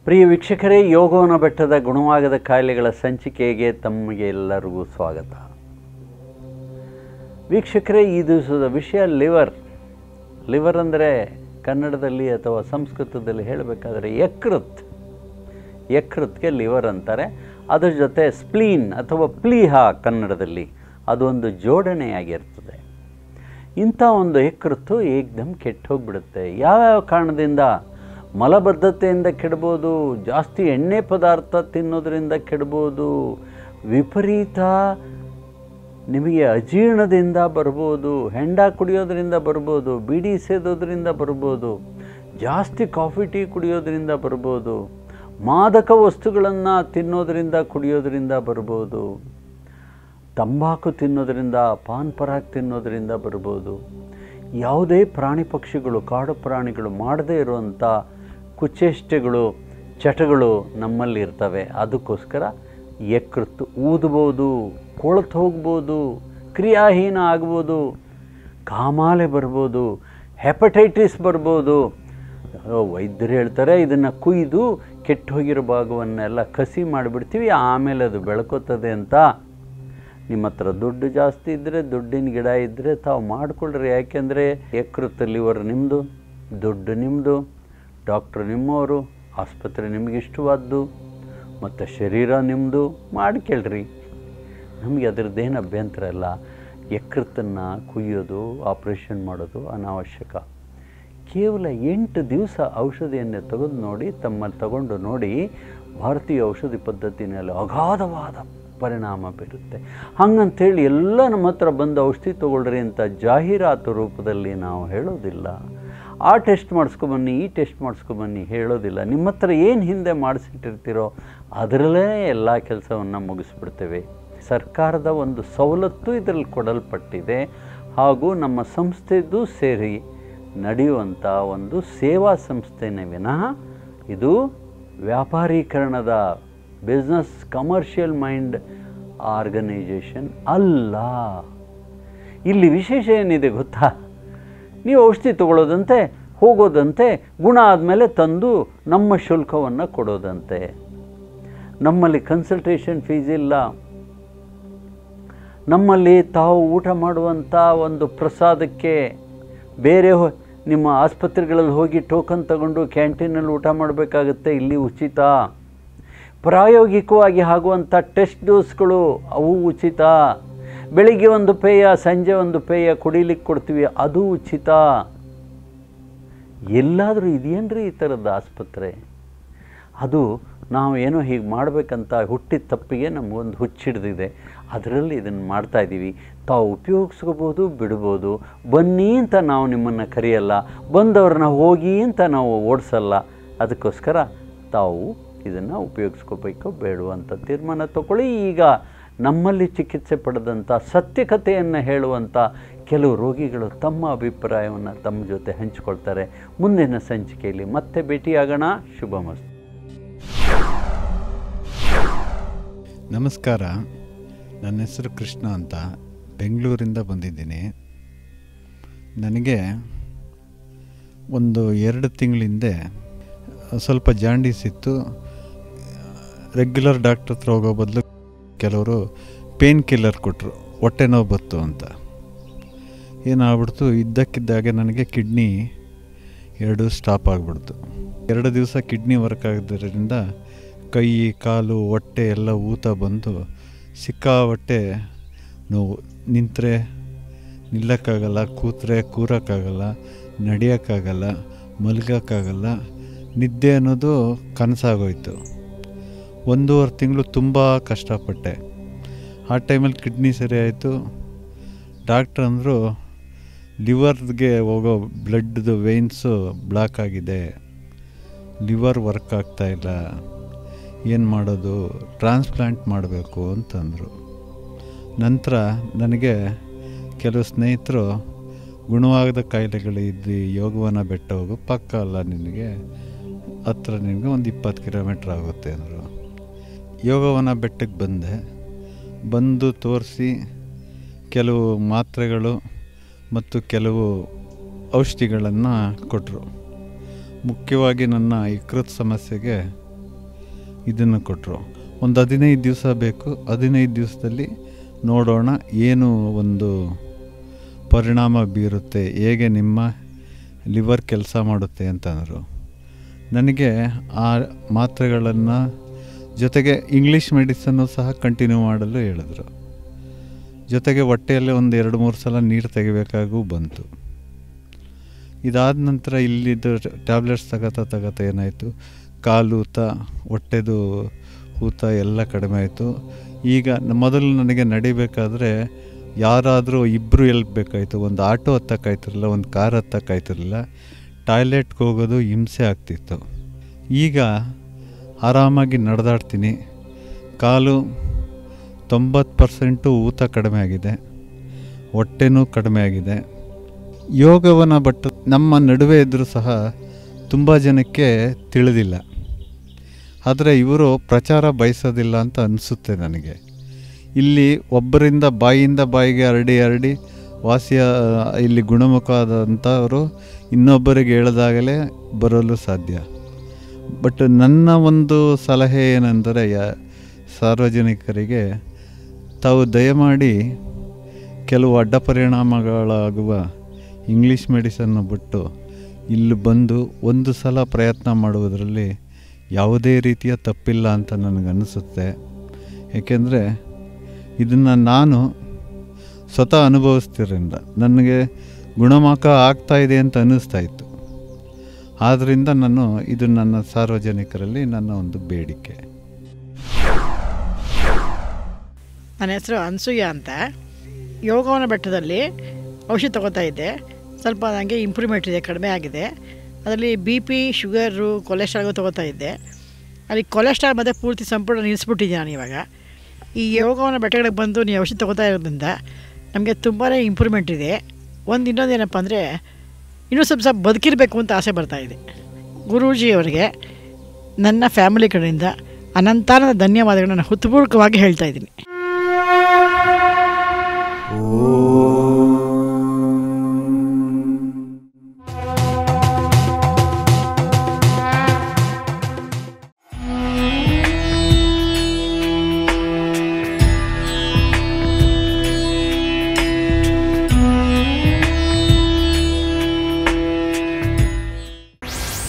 ಪ್ರಿಯ ವೀಕ್ಷಕರೇ ಯೋಗವನ ಬೆಟ್ಟದ ಗುಣವಾಗದ ಕಾಯಿಲೆಗಳ ಸಂಚಿಕೆಗೆ ತಮಗೆ ಎಲ್ಲರಿಗೂ ಸ್ವಾಗತ ವೀಕ್ಷಕರೇ ಈ ದಿವಸದ ವಿಷಯ ಲಿವರ್ ಲಿವರ್ ಅಂದರೆ ಕನ್ನಡದಲ್ಲಿ ಅಥವಾ ಸಂಸ್ಕೃತದಲ್ಲಿ ಹೇಳಬೇಕಾದ್ರೆ ಯಕೃತ್ ಯಕೃತ್ಗೆ ಲಿವರ್ ಅಂತಾರೆ ಅದ್ರ ಜೊತೆ ಸ್ಪ್ಲೀನ್ ಅಥವಾ ಪ್ಲೀಹ ಕನ್ನಡದಲ್ಲಿ ಅದೊಂದು ಜೋಡಣೆಯಾಗಿರ್ತದೆ ಇಂಥ ಒಂದು ಯಕೃತ್ತು ಏಕ್ದಮ್ ಕೆಟ್ಟು ಹೋಗ್ಬಿಡುತ್ತೆ ಯಾವ್ಯಾವ ಕಾರಣದಿಂದ ಮಲಬದ್ಧತೆಯಿಂದ ಕೆಡ್ಬೋದು ಜಾಸ್ತಿ ಎಣ್ಣೆ ಪದಾರ್ಥ ತಿನ್ನೋದ್ರಿಂದ ಕೆಡ್ಬೋದು ವಿಪರೀತ ನಿಮಗೆ ಅಜೀರ್ಣದಿಂದ ಬರ್ಬೋದು ಹೆಂಡ ಕುಡಿಯೋದ್ರಿಂದ ಬರ್ಬೋದು ಬೀಡಿ ಸೇದೋದ್ರಿಂದ ಬರ್ಬೋದು ಜಾಸ್ತಿ ಕಾಫಿ ಟೀ ಕುಡಿಯೋದ್ರಿಂದ ಬರ್ಬೋದು ಮಾದಕ ವಸ್ತುಗಳನ್ನು ತಿನ್ನೋದ್ರಿಂದ ಕುಡಿಯೋದ್ರಿಂದ ಬರ್ಬೋದು ತಂಬಾಕು ತಿನ್ನೋದ್ರಿಂದ ಪಾನ್ ಪರಾಗ್ ತಿನ್ನೋದ್ರಿಂದ ಬರ್ಬೋದು ಯಾವುದೇ ಪ್ರಾಣಿ ಪಕ್ಷಿಗಳು ಕಾಡು ಪ್ರಾಣಿಗಳು ಮಾಡದೇ ಇರುವಂಥ ಕುಚೇಷ್ಟೆಗಳು ಚಟಗಳು ನಮ್ಮಲ್ಲಿ ಇರ್ತವೆ ಅದಕ್ಕೋಸ್ಕರ ಯಕೃತ್ತು ಊದ್ಬೋದು ಕೊಳತು ಹೋಗ್ಬೋದು ಕ್ರಿಯಾಹೀನ ಆಗ್ಬೋದು ಕಾಮಾಲೆ ಬರ್ಬೋದು ಹೆಪಟೈಟಿಸ್ ಬರ್ಬೋದು ವೈದ್ಯರು ಹೇಳ್ತಾರೆ ಇದನ್ನು ಕುಯ್ದು ಕೆಟ್ಟು ಹೋಗಿರೋ ಭಾಗವನ್ನೆಲ್ಲ ಕಸಿ ಮಾಡಿಬಿಡ್ತೀವಿ ಆಮೇಲೆ ಅದು ಬೆಳ್ಕೋತದೆ ಅಂತ ನಿಮ್ಮ ಹತ್ರ ದುಡ್ಡು ಜಾಸ್ತಿ ಇದ್ದರೆ ದುಡ್ಡಿನ ಗಿಡ ಇದ್ದರೆ ತಾವು ಮಾಡಿಕೊಳ್ಳ್ರಿ ಯಾಕೆಂದರೆ ಯಕೃತ್ ಲಿವರ್ ನಿಮ್ಮದು ದುಡ್ಡು ನಿಮ್ಮದು ಡಾಕ್ಟ್ರು ನಿಮ್ಮವರು ಆಸ್ಪತ್ರೆ ನಿಮಗೆ ಇಷ್ಟವಾದ್ದು ಮತ್ತು ಶರೀರ ನಿಮ್ಮದು ಮಾಡ್ಕೇಳ್ರಿ ನಮಗೆ ಅದರದ್ದೇನು ಅಭ್ಯಂತರ ಇಲ್ಲ ಯಕೃತ್ತನ್ನು ಕುಯ್ಯೋದು ಆಪ್ರೇಷನ್ ಮಾಡೋದು ಅನಾವಶ್ಯಕ ಕೇವಲ ಎಂಟು ದಿವಸ ಔಷಧಿಯನ್ನು ತೆಗೆದು ನೋಡಿ ತಮ್ಮಲ್ಲಿ ತಗೊಂಡು ನೋಡಿ ಭಾರತೀಯ ಔಷಧಿ ಪದ್ಧತಿನಲ್ಲಿ ಅಗಾಧವಾದ ಪರಿಣಾಮ ಬೀರುತ್ತೆ ಹಂಗಂತೇಳಿ ಎಲ್ಲ ನಮ್ಮ ಹತ್ರ ಬಂದು ಔಷಧಿ ತೊಗೊಳ್ರಿ ಅಂತ ಜಾಹೀರಾತು ರೂಪದಲ್ಲಿ ನಾವು ಹೇಳೋದಿಲ್ಲ ಆ ಟೆಸ್ಟ್ ಮಾಡಿಸ್ಕೊಬನ್ನಿ ಈ ಟೆಸ್ಟ್ ಮಾಡಿಸ್ಕೊಬನ್ನಿ ಹೇಳೋದಿಲ್ಲ ನಿಮ್ಮ ಹತ್ರ ಏನು ಹಿಂದೆ ಮಾಡಿಸಿಟ್ಟಿರ್ತೀರೋ ಅದರಲ್ಲೇ ಎಲ್ಲ ಕೆಲಸವನ್ನು ಮುಗಿಸ್ಬಿಡ್ತೇವೆ ಸರ್ಕಾರದ ಒಂದು ಸವಲತ್ತು ಇದರಲ್ಲಿ ಕೊಡಲ್ಪಟ್ಟಿದೆ ಹಾಗೂ ನಮ್ಮ ಸಂಸ್ಥೆದು ಸೇರಿ ನಡೆಯುವಂಥ ಒಂದು ಸೇವಾ ಸಂಸ್ಥೆನೇ ವಿನಃ ಇದು ವ್ಯಾಪಾರೀಕರಣದ ಬಿಸ್ನೆಸ್ ಕಮರ್ಷಿಯಲ್ ಮೈಂಡ್ ಆರ್ಗನೈಜೇಷನ್ ಅಲ್ಲ ಇಲ್ಲಿ ವಿಶೇಷ ಏನಿದೆ ಗೊತ್ತಾ ನೀವು ಔಷಧಿ ತಗೊಳ್ಳೋದಂತೆ ಹೋಗೋದಂತೆ ಗುಣ ಆದಮೇಲೆ ತಂದು ನಮ್ಮ ಶುಲ್ಕವನ್ನು ಕೊಡೋದಂತೆ ನಮ್ಮಲ್ಲಿ ಕನ್ಸಲ್ಟೇಷನ್ ಫೀಸ್ ಇಲ್ಲ ನಮ್ಮಲ್ಲಿ ತಾವು ಊಟ ಮಾಡುವಂಥ ಒಂದು ಪ್ರಸಾದಕ್ಕೆ ಬೇರೆ ಹೊ- ನಿಮ್ಮ ಆಸ್ಪತ್ರೆಗಳಲ್ಲಿ ಹೋಗಿ ಟೋಕನ್ ತಗೊಂಡು ಕ್ಯಾಂಟೀನಲ್ಲಿ ಊಟ ಮಾಡಬೇಕಾಗುತ್ತೆ ಇಲ್ಲಿ ಉಚಿತ ಪ್ರಾಯೋಗಿಕವಾಗಿ ಆಗುವಂಥ ಟೆಸ್ಟ್ ಡೋಸ್ಗಳು ಅವು ಉಚಿತ ಬೆಳಿಗ್ಗೆ ಒಂದು ಪೇಯ ಸಂಜೆ ಒಂದು ಪೇಯ ಕುಡಿಲಿಕ್ಕೆ ಕೊಡ್ತೀವಿ ಅದು ಉಚಿತ ಎಲ್ಲಾದರೂ ಇದೆಯೇನ್ರಿ ಈ ಥರದ ಆಸ್ಪತ್ರೆ ಅದು ನಾವು ಏನೋ ಹೀಗೆ ಮಾಡಬೇಕಂತ ಹುಟ್ಟಿದ ತಪ್ಪಿಗೆ ನಮಗೊಂದು ಹುಚ್ಚಿಡ್ದಿದೆ ಅದರಲ್ಲಿ ಇದನ್ನು ಮಾಡ್ತಾಯಿದ್ದೀವಿ ತಾವು ಉಪಯೋಗಿಸ್ಕೋಬೋದು ಬಿಡ್ಬೋದು ಬನ್ನಿ ಅಂತ ನಾವು ನಿಮ್ಮನ್ನು ಕರೆಯಲ್ಲ ಬಂದವ್ರನ್ನ ಹೋಗಿ ಅಂತ ನಾವು ಓಡಿಸಲ್ಲ ಅದಕ್ಕೋಸ್ಕರ ತಾವು ಇದನ್ನು ಉಪಯೋಗಿಸ್ಕೋಬೇಕೋ ಬೇಡವೋ ಅಂತ ತೀರ್ಮಾನ ತಗೊಳ್ಳಿ ಈಗ ನಮ್ಮಲ್ಲಿ ಚಿಕಿತ್ಸೆ ಪಡೆದಂಥ ಸತ್ಯಕತೆಯನ್ನು ಹೇಳುವಂಥ ಕೆಲವು ರೋಗಿಗಳು ತಮ್ಮ ಅಭಿಪ್ರಾಯವನ್ನು ತಮ್ಮ ಜೊತೆ ಹಂಚಿಕೊಳ್ತಾರೆ ಮುಂದಿನ ಸಂಚಿಕೆಯಲ್ಲಿ ಮತ್ತೆ ಭೇಟಿಯಾಗೋಣ ಶುಭಮಸ್ತು ನಮಸ್ಕಾರ ನನ್ನ ಹೆಸರು ಕೃಷ್ಣ ಅಂತ ಬೆಂಗಳೂರಿಂದ ಬಂದಿದ್ದೀನಿ ನನಗೆ ಒಂದು ಎರಡು ತಿಂಗಳ ಹಿಂದೆ ಸ್ವಲ್ಪ ಜಾಂಡೀಸ್ ಇತ್ತು ರೆಗ್ಯುಲರ್ ಡಾಕ್ಟ್ರ್ ಹತ್ರ ಹೋಗೋ ಬದಲು ಕೆಲವರು ಪೇನ್ ಕಿಲ್ಲರ್ ಕೊಟ್ಟರು ಹೊಟ್ಟೆ ನೋವು ಬತ್ತು ಅಂತ ಏನಾಗ್ಬಿಡ್ತು ಇದ್ದಕ್ಕಿದ್ದಾಗೆ ನನಗೆ ಕಿಡ್ನಿ ಎರಡು ಸ್ಟಾಪ್ ಆಗಿಬಿಡ್ತು ಎರಡು ದಿವಸ ಕಿಡ್ನಿ ವರ್ಕ್ ಆಗಿದ್ದರಿಂದ ಕೈ ಕಾಲು ಹೊಟ್ಟೆ ಎಲ್ಲ ಊತ ಬಂದು ಸಿಕ್ಕಾಬಟ್ಟೆ ನೋವು ನಿಂತರೆ ನಿಲ್ಲಕ್ಕಾಗಲ್ಲ ಕೂತ್ರೆ ಕೂರೋಕ್ಕಾಗಲ್ಲ ನಡೆಯೋಕ್ಕಾಗಲ್ಲ ಮಲ್ಗೋಕ್ಕಾಗಲ್ಲ ನಿದ್ದೆ ಅನ್ನೋದು ಕನಸಾಗೋಯ್ತು ಒಂದೂವರೆ ತಿಂಗಳು ತುಂಬ ಕಷ್ಟಪಟ್ಟೆ ಆ ಟೈಮಲ್ಲಿ ಕಿಡ್ನಿ ಸರಿ ಆಯಿತು ಡಾಕ್ಟ್ರ್ ಅಂದರು ಲಿವರ್ಗೆ ಹೋಗೋ ಬ್ಲಡ್ದು ವೇನ್ಸು ಬ್ಲಾಕ್ ಆಗಿದೆ ಲಿವರ್ ವರ್ಕ್ ಆಗ್ತಾ ಇಲ್ಲ ಏನು ಮಾಡೋದು ಟ್ರಾನ್ಸ್ಪ್ಲಾಂಟ್ ಮಾಡಬೇಕು ಅಂತಂದರು ನಂತರ ನನಗೆ ಕೆಲವು ಸ್ನೇಹಿತರು ಗುಣವಾಗದ ಕಾಯಿಲೆಗಳು ಇದ್ದು ಯೋಗವನ ಬೆಟ್ಟ ಹೋಗು ಪಕ್ಕ ಅಲ್ಲ ನಿನಗೆ ಹತ್ರ ನಿನಗೆ ಒಂದು ಇಪ್ಪತ್ತು ಕಿಲೋಮೀಟ್ರ್ ಆಗುತ್ತೆ ಅಂದರು ಯೋಗವನ ಬೆಟ್ಟಕ್ಕೆ ಬಂದೆ ಬಂದು ತೋರಿಸಿ ಕೆಲವು ಮಾತ್ರೆಗಳು ಮತ್ತು ಕೆಲವು ಔಷಧಿಗಳನ್ನು ಕೊಟ್ಟರು ಮುಖ್ಯವಾಗಿ ನನ್ನ ಯಕೃತ್ ಸಮಸ್ಯೆಗೆ ಇದನ್ನು ಕೊಟ್ಟರು ಒಂದು ಹದಿನೈದು ದಿವಸ ಬೇಕು ಹದಿನೈದು ದಿವಸದಲ್ಲಿ ನೋಡೋಣ ಏನು ಒಂದು ಪರಿಣಾಮ ಬೀರುತ್ತೆ ಹೇಗೆ ನಿಮ್ಮ ಲಿವರ್ ಕೆಲಸ ಮಾಡುತ್ತೆ ಅಂತಂದರು ನನಗೆ ಆ ಮಾತ್ರೆಗಳನ್ನು ಜೊತೆಗೆ ಇಂಗ್ಲೀಷ್ ಮೆಡಿಸನ್ನು ಸಹ ಕಂಟಿನ್ಯೂ ಮಾಡಲು ಹೇಳಿದ್ರು ಜೊತೆಗೆ ಹೊಟ್ಟೆಯಲ್ಲೇ ಒಂದು ಎರಡು ಮೂರು ಸಲ ನೀರು ತೆಗಿಬೇಕಾಗೂ ಬಂತು ಇದಾದ ನಂತರ ಇಲ್ಲಿದ್ದು ಟ್ಯಾಬ್ಲೆಟ್ಸ್ ತಗೋತಾ ತಗೋತಾ ಏನಾಯಿತು ಕಾಲು ಊತ ಹೊಟ್ಟೆದು ಊತ ಎಲ್ಲ ಕಡಿಮೆ ಆಯಿತು ಈಗ ನ- ಮೊದಲು ನನಗೆ ನಡಿಬೇಕಾದ್ರೆ ಯಾರಾದರೂ ಇಬ್ಬರು ಬೇಕಾಯಿತು ಒಂದು ಆಟೋ ಹತ್ತಕ್ಕಾಯ್ತಿರಲಿಲ್ಲ ಒಂದು ಕಾರ್ ಹತ್ತಕ್ಕಾಯ್ತಿರಲಿಲ್ಲ ಟಾಯ್ಲೆಟ್ಗೆ ಹೋಗೋದು ಹಿಂಸೆ ಆಗ್ತಿತ್ತು ಈಗ ಆರಾಮಾಗಿ ನಡೆದಾಡ್ತೀನಿ ಕಾಲು ತೊಂಬತ್ತು ಪರ್ಸೆಂಟು ಊತ ಕಡಿಮೆ ಆಗಿದೆ ಹೊಟ್ಟೆನೂ ಕಡಿಮೆ ಆಗಿದೆ ಯೋಗವನ ಬಟ್ ನಮ್ಮ ನಡುವೆ ಇದ್ದರೂ ಸಹ ತುಂಬ ಜನಕ್ಕೆ ತಿಳಿದಿಲ್ಲ ಆದರೆ ಇವರು ಪ್ರಚಾರ ಬಯಸೋದಿಲ್ಲ ಅಂತ ಅನಿಸುತ್ತೆ ನನಗೆ ಇಲ್ಲಿ ಒಬ್ಬರಿಂದ ಬಾಯಿಯಿಂದ ಬಾಯಿಗೆ ಹರಡಿ ಹರಡಿ ವಾಸಿಯ ಇಲ್ಲಿ ಗುಣಮುಖವಾದಂಥವರು ಇನ್ನೊಬ್ಬರಿಗೆ ಹೇಳಿದಾಗಲೇ ಬರಲು ಸಾಧ್ಯ ಬಟ್ ನನ್ನ ಒಂದು ಸಲಹೆ ಏನೆಂದರೆ ಯ ಸಾರ್ವಜನಿಕರಿಗೆ ತಾವು ದಯಮಾಡಿ ಕೆಲವು ಅಡ್ಡ ಪರಿಣಾಮಗಳಾಗುವ ಇಂಗ್ಲೀಷ್ ಮೆಡಿಸನ್ನು ಬಿಟ್ಟು ಇಲ್ಲಿ ಬಂದು ಒಂದು ಸಲ ಪ್ರಯತ್ನ ಮಾಡುವುದರಲ್ಲಿ ಯಾವುದೇ ರೀತಿಯ ತಪ್ಪಿಲ್ಲ ಅಂತ ನನಗನ್ನಿಸುತ್ತೆ ಏಕೆಂದರೆ ಇದನ್ನು ನಾನು ಸ್ವತಃ ಅನುಭವಿಸ್ತಿರಿಂದ ನನಗೆ ಗುಣಮುಖ ಆಗ್ತಾ ಇದೆ ಅಂತ ಅನ್ನಿಸ್ತಾ ಇತ್ತು ಆದ್ದರಿಂದ ನಾನು ಇದು ನನ್ನ ಸಾರ್ವಜನಿಕರಲ್ಲಿ ನನ್ನ ಒಂದು ಬೇಡಿಕೆ ನನ್ನ ಹೆಸರು ಅನ್ಸೂಯ ಅಂತ ಯೋಗವನ ಬೆಟ್ಟದಲ್ಲಿ ಔಷಧಿ ತಗೋತಾ ಇದ್ದೆ ಸ್ವಲ್ಪ ನನಗೆ ಇಂಪ್ರೂವ್ಮೆಂಟ್ ಇದೆ ಕಡಿಮೆ ಆಗಿದೆ ಅದರಲ್ಲಿ ಬಿ ಪಿ ಶುಗರು ಕೊಲೆಸ್ಟ್ರಾಲ್ಗೂ ತಗೋತಾ ಇದ್ದೆ ಅಲ್ಲಿ ಕೊಲೆಸ್ಟ್ರಾಲ್ ಮತ್ತು ಪೂರ್ತಿ ಸಂಪೂರ್ಣ ನಿಲ್ಲಿಸ್ಬಿಟ್ಟಿದ್ದೆ ನಾನು ಇವಾಗ ಈ ಯೋಗವನ ಬೆಟ್ಟಗಳಿಗೆ ಬಂದು ನೀವು ಔಷಧಿ ತಗೋತಾ ಇರೋದ್ರಿಂದ ನಮಗೆ ತುಂಬಾ ಇಂಪ್ರೂವ್ಮೆಂಟ್ ಇದೆ ಒಂದು ಇನ್ನೊಂದು ಏನಪ್ಪ ಅಂದರೆ ಇನ್ನೂ ಸ್ವಲ್ಪ ಸ್ವಲ್ಪ ಬದುಕಿರಬೇಕು ಅಂತ ಆಸೆ ಬರ್ತಾ ಇದೆ ಗುರೂಜಿಯವರಿಗೆ ನನ್ನ ಫ್ಯಾಮಿಲಿ ಕಡೆಯಿಂದ ಅನಂತಾನಂದ ಧನ್ಯವಾದಗಳನ್ನ ಹೃತ್ಪೂರ್ವಕವಾಗಿ ಹೇಳ್ತಾ ಇದ್ದೀನಿ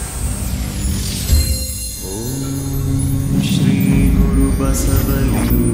श्रीगुरुबसवलिङ्ग